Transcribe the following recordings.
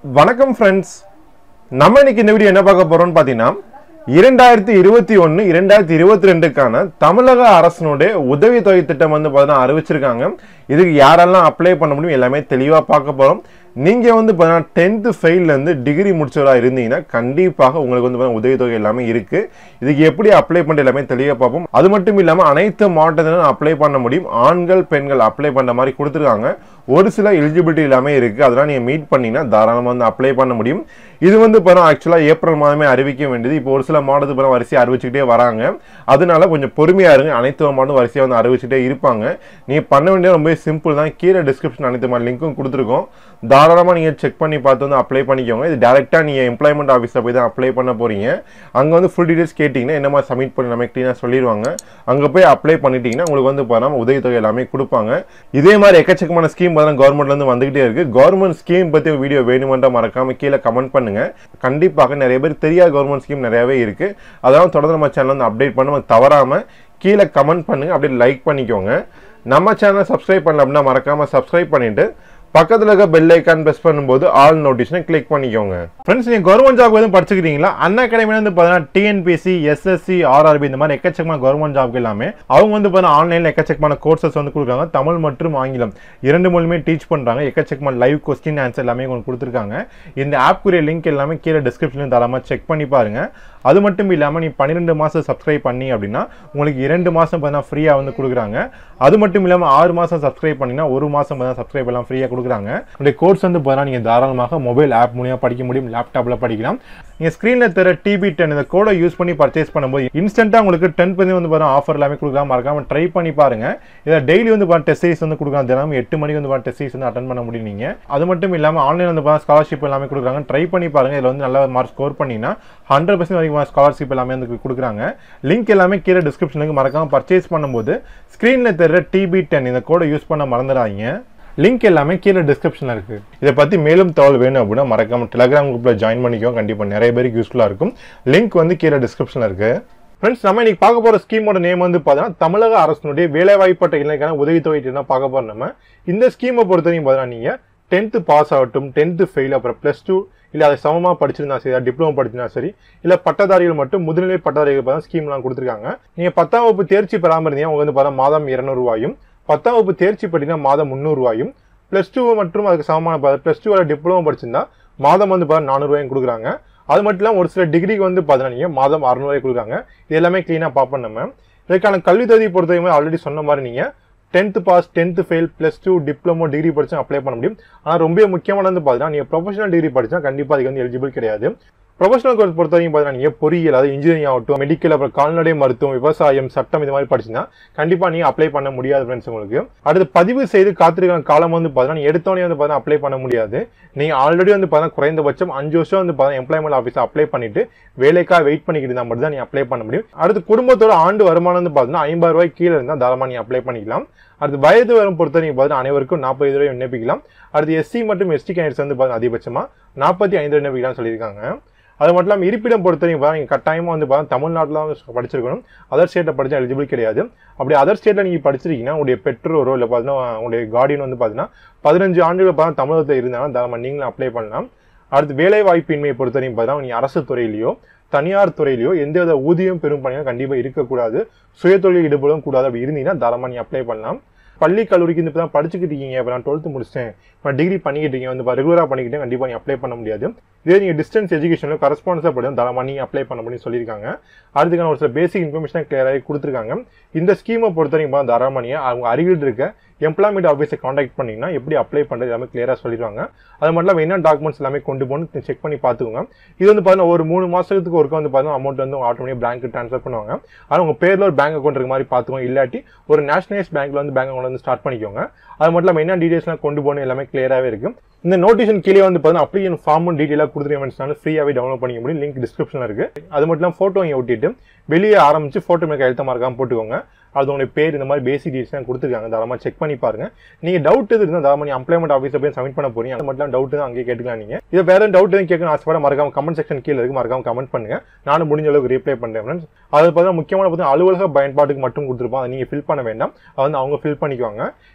வணக்கம் ஃப்ரெண்ட்ஸ் நம்ம இன்னைக்கு இந்த வீடியோ என்ன பார்க்க போறோம்னு பார்த்தீங்கன்னா இரண்டாயிரத்தி இருபத்தி ஒன்று இரண்டாயிரத்தி இருபத்தி ரெண்டுக்கான தமிழக அரசினுடைய உதவித்தொகை திட்டம் வந்து பார்த்தீங்கன்னா அறிவிச்சிருக்காங்க இதுக்கு யாரெல்லாம் அப்ளை பண்ண முடியும் எல்லாமே தெளிவாக பார்க்க போகிறோம் நீங்கள் வந்து பார்த்தீங்கன்னா டென்த்து ஃபெயிலேருந்து டிகிரி முடிச்சவராக இருந்தீங்கன்னா கண்டிப்பாக உங்களுக்கு வந்து பார்த்தீங்கன்னா உதவித்தொகை எல்லாமே இருக்குது இதுக்கு எப்படி அப்ளை பண்ணுறது எல்லாமே தெளிவாக பார்ப்போம் அது மட்டும் இல்லாமல் அனைத்து மாவட்டத்திலும் அப்ளை பண்ண முடியும் ஆண்கள் பெண்கள் அப்ளை பண்ணுற மாதிரி கொடுத்துருக்காங்க ஒரு சில எலிஜிபிலிட்டி எல்லாமே இருக்குது அதெல்லாம் நீங்கள் மீட் பண்ணீங்கன்னா தாராளமாக வந்து அப்ளை பண்ண முடியும் இது வந்து இப்போ ஆக்சுவலாக ஏப்ரல் மாதமே அறிவிக்க வேண்டியது இப்போ ஒரு சில மாவட்டத்துக்கு பிறகு வரிசையாக அறிவிச்சுக்கிட்டே வராங்க அதனால கொஞ்சம் பொறுமையாக இருங்க அனைத்து மாவட்டம் வரிசையாக வந்து அறிவிச்சுட்டே இருப்பாங்க நீங்கள் பண்ண வேண்டியது ரொம்ப சிம்பிள் தான் கீழே டிஸ்கிரிப்ஷன் அனைத்து மாதிரி லிங்க்கும் கொடுத்துருக்கோம் தாராளமாக நீங்கள் செக் பண்ணி பார்த்து வந்து அப்ளை பண்ணிக்கோங்க இது டேரெக்டாக நீங்கள் எம்ப்ளாய்மெண்ட் ஆஃபீஸில் போய் தான் அப்ளை பண்ண போகிறீங்க அங்கே வந்து ஃபுல் டீடைல்ஸ் கேட்டிங்கன்னா என்ன மாதிரி சப்மிட் பண்ணி நம்ம க்ளீனாக சொல்லிடுவாங்க அங்கே போய் அப்ளை பண்ணிட்டீங்கன்னா உங்களுக்கு வந்து பார்த்தா உதவித்தொகை எல்லாமே கொடுப்பாங்க இதே மாதிரி எக்கச்சக்கமான ஸ்கீம் பார்த்தா கவர்மெண்ட்லேருந்து வந்துகிட்டே இருக்குது கவர்மெண்ட் ஸ்கீம் பற்றி வீடியோ வேணுமென்றா மறக்காம கீழே கமெண்ட் பண்ணுங்க கண்டிப்பாக நிறைய பேர் தெரியாத கவர்மெண்ட் ஸ்கீம் நிறையவே இருக்குது அதெல்லாம் தொடர்ந்து நம்ம சேனல் வந்து அப்டேட் பண்ண தவறாமல் கீழே கமெண்ட் பண்ணுங்க அப்படியே லைக் பண்ணிக்கோங்க நம்ம சேனலை சப்ஸ்கிரைப் பண்ணல அப்படின்னா மறக்காம சப்ஸ்கிரைப் பண்ணிட்டு பக்கத்தில் இருக்க பெல் ஐக்கான் ப்ரெஸ் பண்ணும்போது ஆல் நோட்டிஷனை கிளிக் பண்ணிக்கோங்க ஃப்ரெண்ட்ஸ் நீங்கள் கவர்மெண்ட் ஜாப் எதுவும் படிச்சுக்கிறீங்களா அண்ணா அகாடமியில் வந்து பார்த்தீங்கன்னா டிஎன்பிசி எஸ்எஸ்சி ஆர்ஆர்பி இந்த மாதிரி எக்கச்சக்கமான கவர்மெண்ட் ஜாப்க்கு எல்லாமே அவங்க வந்து பார்த்தீங்கன்னா ஆன்லைனில் எக்கச்சக்கமான கோர்சஸ் வந்து கொடுக்குறாங்க தமிழ் மற்றும் ஆங்கிலம் இரண்டு மொழியுமே டீச் பண்ணுறாங்க எக்கச்சக்கமான லைவ் கொஸ்டின் ஆன்சர் எல்லாமே உங்களுக்கு கொடுத்துருக்காங்க இந்த ஆப்க்குரிய லிங்க் எல்லாமே கீழே டிஸ்கிரிப்ஷனில் தரமாக செக் பண்ணி பாருங்க அது மட்டும் இல்லாமல் நீ பன்னிரெண்டு மாதம் சப்ஸ்கிரைப் பண்ணி அப்படின்னா உங்களுக்கு இரண்டு மாதம் பார்த்தீங்கன்னா ஃப்ரீயாக வந்து கொடுக்குறாங்க அது மட்டும் இல்லாமல் ஆறு மாதம் சப்ஸ்கிரைப் பண்ணினா ஒரு மாதம் பார்த்தீங்கன்னா சப்ஸ்கிரைப் எல்லாம் ஃப்ரீயாக கொடுக்குறாங்க இந்த கோர்ஸ் வந்து பார்த்தீங்கன்னா நீங்கள் தாராளமாக மொபைல் ஆப் மூலியமாக படிக்க முடியும் லேப்டாப்பில் படிக்கலாம் நீங்கள் ஸ்க்ரீனில் தர டிபி டென் இந்த கோடை யூஸ் பண்ணி பர்ச்சேஸ் பண்ணும்போது இன்ஸ்டன்ட்டாக உங்களுக்கு டென் பர்சன்ட் வந்து பார்த்தீங்கன்னா ஆஃபர் எல்லாமே கொடுக்கலாம் மறக்காம ட்ரை பண்ணி பாருங்க இதில் டெய்லி வந்து பார்த்தா டெஸ்ட் சீரிஸ் வந்து கொடுக்கலாம் தினமும் எட்டு மணிக்கு வந்து பார்த்தா டெஸ்ட் சீரிஸ் வந்து அட்டன் பண்ண முடியும் நீங்கள் அது மட்டும் இல்லாமல் ஆன்லைன் வந்து பார்த்தா ஸ்காலர்ஷிப் எல்லாமே கொடுக்குறாங்க ட்ரை பண்ணி பாருங்க இதில் வந்து நல்ல மார்க் ஸ்கோர் பண்ணிங்கன்னா ஹண்ட்ரட் பர்சன்ட் வரைக்கும் ஸ்காலர்ஷிப் எல்லாமே வந்து கொடுக்குறாங்க லிங்க் எல்லாமே கீழே டிஸ்கிரிப்ஷனுக்கு மறக்காம பர்ச்சேஸ் பண்ணும்போது ஸ்க்ரீனில் தர டிபி டென் இந்த கோடை யூஸ் பண்ண மறந்துடாதீங்க லிங்க் எல்லாமே கீழே டிஸ்கிரிப்ஷனில் இருக்குது இதை பற்றி மேலும் தகவல் வேணும் அப்படின்னா மறக்காம டெலகிராம் குரூப்பில் ஜாயின் பண்ணிக்கோ கண்டிப்பாக நிறைய பேருக்கு யூஸ்ஃபுல்லாக இருக்கும் லிங்க் வந்து கீழே டிஸ்கிரிப்ஷனில் இருக்குது ஃப்ரெண்ட்ஸ் நம்ம இன்னைக்கு பார்க்க போகிற ஸ்கீமோட நேம் வந்து பார்த்தீங்கன்னா தமிழக அரசினுடைய வேலைவாய்ப்பட்ட இளைஞருக்கான உதவித்தொகை தான் பார்க்க போகிறோம் நம்ம இந்த ஸ்கீமை பொறுத்தவரைக்கும் பார்த்தீங்கன்னா நீங்கள் டென்த்து பாஸ் ஆகட்டும் டென்த்து ஃபெயில் அப்புறம் ப்ளஸ் டூ இல்லை அதை சமமாக படிச்சிருந்தா சரி டிப்ளமோ படிச்சிருந்தா சரி இல்லை பட்டதாரிகள் மட்டும் முதுநிலை பட்டதாரிகள் பார்த்தா ஸ்கீம்லாம் கொடுத்துருக்காங்க நீங்கள் பத்தாம் வகுப்பு தேர்ச்சி பெறாமல் இருந்தீங்க உங்களுக்கு வந்து பார்த்தா மாதம் இரநூறுவாயும் பத்தாம் வகுப்பு தேர்ச்சி படித்தீங்கன்னா மாதம் முந்நூறுவாயும் ப்ளஸ் டூ மற்றும் அதுக்கு சமமான ப்ளஸ் டூவில் டிப்ளமோ படிச்சிருந்தா மாதம் வந்து பார்த்தா நானூறுவாயும் கொடுக்குறாங்க அது மட்டும் இல்லாமல் ஒரு சில டிகிரிக்கு வந்து பார்த்தீங்கன்னா நீங்கள் மாதம் அறநூறுவாய் கொடுக்குறாங்க இது எல்லாமே க்ளீனாக பார்ப்போம் நம்ம இதுக்கான கல்வி தகுதி பொறுத்தவரைக்கும் ஆல்ரெடி சொன்ன மாதிரி நீங்கள் tenth pass tenth fail plus two diploma degree படிச்சா அப்ளை பண்ண முடியும் ஆனால் ரொம்ப முக்கியமானது பார்த்தீங்கன்னா நீங்கள் ப்ரொஃபஷனல் டிகிரி படிச்சா கண்டிப்பாக அதுக்கு வந்து எலிஜிபிள் கிடையாது ப்ரொஃபஷனல் கோர்ஸ் பொறுத்த வரைக்கும் பார்த்தீங்கன்னா நீங்கள் பொறியியல் அதாவது இன்ஜினியரிங் ஆகட்டும் மெடிக்கல் அப்புறம் கால்நடை மருத்துவம் விவசாயம் சட்டம் இந்த மாதிரி படிச்சுன்னா கண்டிப்பாக நீங்கள் அப்ளை பண்ண முடியாது ஃப்ரெண்ட்ஸ் உங்களுக்கு அடுத்து பதிவு செய்து காத்திருக்கிற காலம் வந்து பார்த்தீங்கன்னா எடுத்தோடனே வந்து பார்த்தீங்கன்னா அப்ளை பண்ண முடியாது நீங்கள் ஆல்ரெடி வந்து பார்த்தீங்கன்னா குறைந்தபட்சம் அஞ்சு வருஷம் வந்து பார்த்தீங்கன்னா எம்ப்ளாய்மெண்ட் ஆஃபீஸில் அப்ளை பண்ணிட்டு வேலைக்காக வெயிட் பண்ணிக்கிட்டு இருந்தால் மட்டும் தான் நீங்கள் அப்ளை பண்ண முடியும் அடுத்து குடும்பத்தோட ஆண்டு வருமானம் வந்து பார்த்தீங்கன்னா ஐம்பது ரூபாய் கீழே இருந்தால் தாராளமாக நீங்கள் அப்ளை பண்ணிக்கலாம் அடுத்து வயது வரும் பொறுத்த நீங்கள் பார்த்தீங்கன்னா அனைவருக்கும் நாற்பது ரூபாய் விண்ணப்பிக்கலாம் அடுத்து எஸ்சி மற்றும் எஸ்டி கேண்டிடேட்ஸ் வந்து பார்த்தீங்கன்னா அதிகபட்சமாக நாற்பத்தி ஐந்து விண்ணப்பிக்கலாம் சொல்லியிருக்காங்க அது மட்டும் இல்லாமல் இருப்பிடம் பொறுத்தவரைக்கும் பார்த்தா நீங்கள் கட்டாயமாக வந்து பார்த்தா தமிழ்நாட்டில் வந்து படிச்சிருக்கணும் அதர் ஸ்டேட்டில் படித்தா எலிஜிபிள் கிடையாது அப்படி அதர் ஸ்டேட்டில் நீங்கள் படிச்சிருக்கீங்கன்னா உங்களுடைய பெற்றோரோ இல்லை பார்த்தீங்கன்னா உங்களுடைய கார்டியன் வந்து பார்த்தீங்கன்னா பதினஞ்சு ஆண்டுகள் பார்த்தா தமிழகத்தில் இருந்தாலும் தாராளமாக நீங்களும் அப்ளை பண்ணலாம் அடுத்து வேலை வாய்ப்பின்மையை பொறுத்தவரைக்கும் பார்த்தா நீங்கள் அரசு துறையிலையோ தனியார் துறையிலையோ எந்தவித ஊதியம் பெரும் பணியும் கண்டிப்பாக இருக்கக்கூடாது சுயதொழில் ஈடுபடவும் கூடாது அப்படி இருந்தீங்கன்னா தாராளமாக நீங்கள் அப்ளை பண்ணலாம் பள்ளி கல்லூரிக்கு இந்த இப்போ தான் படிச்சுக்கிட்டு இருக்கீங்க இப்போ நான் டுவெல்த்து முடிச்சிட்டேன் இப்போ டிகிரி பண்ணிக்கிட்டு இருக்கீங்க வந்து ரெகுலராக பண்ணிக்கிட்டே கண்டிப்பாக நீங்கள் அப்ளை பண்ண முடியாது இதே நீங்கள் டிஸ்டன்ஸ் எஜுகேஷனில் கரஸ்பான்ஸாக படி தாராளமாக நீங்கள் அப்ளை பண்ண முடியும்னு சொல்லியிருக்காங்க அதுக்கான ஒரு சில பேசிக் இன்ஃபர்மேஷன் கிளியராகி கொடுத்துருக்காங்க இந்த ஸ்கீமை பொறுத்தவரைக்கும் தாராளமாக நீங்கள் அவங்க அருகில் இருக்க எம்ப்ளாய்மெண்ட் ஆஃபீஸை காண்டாக்ட் பண்ணிங்கன்னா எப்படி அப்ளை பண்ணுறது எல்லாமே கிளியராக சொல்லிடுவாங்க அது மட்டும் இல்லாமல் என்ன டாக்குமெண்ட்ஸ் எல்லாமே கொண்டு போகணும் செக் பண்ணி பார்த்துக்கோங்க இது வந்து பார்த்தீங்கன்னா ஒரு மூணு மாதத்துக்கு ஒருக்க வந்து பார்த்தீங்கன்னா அமௌண்ட் வந்து ஆட்டோமேட்டிக் பேங்க்கு ட்ரான்ஸ்ஃபர் பண்ணுவாங்க ஆனால் உங்கள் பேரில் ஒரு பேங்க் அக்கௌண்ட் இருக்க மாதிரி பார்த்துக்கோங்க இல்லாட்டி ஒரு நேஷனலைஸ் பேங்க்ல வந்து பேங்க் அக்கௌண்ட் வந்து ஸ்டார்ட் பண்ணிக்கோங்க அது மட்டும் இல்லாமல் என்ன டீடைல்ஸ்லாம் கொண்டு போகணும் எல்லாமே கிளியராகவே இருக்கும் இந்த நோட்டிஷன் கீழே வந்து பார்த்தீங்கன்னா அப்ளிகேஷன் ஃபார்மும் டீட்டெயிலாக கொடுத்துருக்கேன் ஃப்ரீயாகவே டவுன்லோட் பண்ணிக்க முடியும் லிங்க் டிஸ்கிரிப்ஷனில் இருக்குது அது மட்டும் இல்லாமல் ஃபோட்டோ இங்கே ஒட்டிட்டு வெளியே ஆரம்பிச்சு ஃபோட்டோ மேலே எழுத்த மார்க்காம போட்டுக்கோங்க அது உங்களுடைய பேர் இந்த மாதிரி பேசிக் டீட்டெயில்ஸ் கொடுத்துருக்காங்க தாராளமாக செக் பண்ணி பாருங்க நீங்க டவுட் எது இருந்தால் தாராளமாக எம்ப்ளாய்மெண்ட் ஆஃபீஸில் போய் சப்மிட் பண்ண போறீங்க அது மட்டும் டவுட் தான் அங்கேயே கேட்டுக்கலாம் நீங்க இது வேற டவுட் எதுவும் கேட்கணும் ஆசைப்பட மறக்காம கமெண்ட் செக்ஷன் கீழே இருக்கு மறக்காம கமெண்ட் பண்ணுங்க நானும் முடிஞ்ச அளவுக்கு ரிப்ளை பண்றேன் ஃப்ரெண்ட்ஸ் அது பார்த்தா முக்கியமான பார்த்தா அலுவலக பயன்பாட்டுக்கு மட்டும் கொடுத்துருப்போம் அதை நீங்க ஃபில் பண்ண வேண்டாம் அதை வந்து அவங்க ஃபில் பண்ணிக்குவாங்க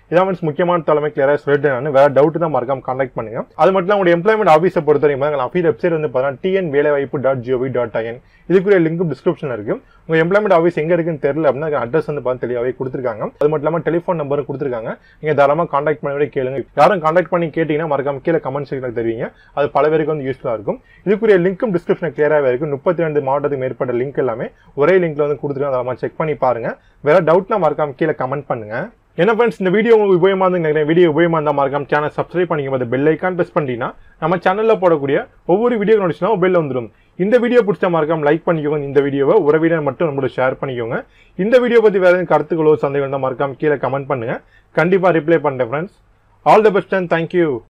இதான் ஃப்ரெண்ட்ஸ் முக்கியமான தலைமை கிளியராக சொல்லிட்டு நான் வேற டவுட் தான் மறக்காம கான்டாக்ட் பண்ணுங்க அது மட்டும் இல்லாம உங்களுடைய எம்ப்ளாய்மெண்ட் ஆஃபீஸை பொறுத்த வரைக்கும் அஃபீஸ் வெப்சைட் வந்து பார்த்தீங்கன்னா டிஎன் வேலைவாய்ப்பு டாட் ஜிஓவி டாட் ஐஎன் இதுக்குரிய லிங்க் டிஸ்கிரிப்ஷன் இருக்கு உங்க எம்ப்ளாய்மெண்ட் ஆஃபீஸ் எங்க இருக்குன்னு தெரியல அப்படின்னா அட்ரஸ் வந்து பார்த்து தெளிவாகவே கொடுத்துருக்காங்க அது மட்டும் இல்லாம டெலிஃபோன் நம்பரும் கொடுத்துருக்காங்க நீங்க தாராளமாக கான்டாக்ட் பண்ணி கேளுங்க யாரும் கான்டாக்ட் பண்ணி கேட்டீங்கன்னா மறக்காம கீழே கமெண்ட் செக்ஷனில் தெரிவிங்க அது பல பேருக்கு வந்து யூஸ்ஃபுல்லாக இருக்கும் இதுக்குரிய லிங்க்கும் டிஸ்கிரிப்ஷன் கிளியராகவே இருக்கும் முப்பத்தி ரெண்டு மாவட்டத்துக்கு மேற்பட்ட லிங்க் எல்லாமே ஒரே லிங்க்ல வந்து கொடுத்துருக்காங்க அதெல்லாம் செக் பண்ணி பாருங்க வேற டவுட்னா மறக்காம கீழே கமெண்ட் பண்ணுங்க என்ன ஃப்ரெண்ட்ஸ் இந்த வீடியோ உங்களுக்கு உபயோகமாக இருந்து நினைக்கிறேன் வீடியோ உபயோகமாக இருந்தால் மறக்காம சேனல் சப்ஸ்கிரைப் பண்ணிக்கும் போது பெல் ஐக்கான் ப்ரெஸ் பண்ணிட்டீங்கன்னா நம்ம சேனலில் போடக்கூடிய ஒவ்வொரு வீடியோ நோட்டிஸ்னா பெல் வந்துடும் இந்த வீடியோ பிடிச்ச மறக்காம லைக் பண்ணிக்கோங்க இந்த வீடியோவை உறவினர் மட்டும் நம்மளோட ஷேர் பண்ணிக்கோங்க இந்த வீடியோ பற்றி வேறு எதுவும் கருத்துக்களோ சந்தேகம் இருந்தால் மறக்காம கீழே கமெண்ட் பண்ணுங்க கண்டிப்பாக ரிப்ளை பண்ணுறேன் friends all the best and thank you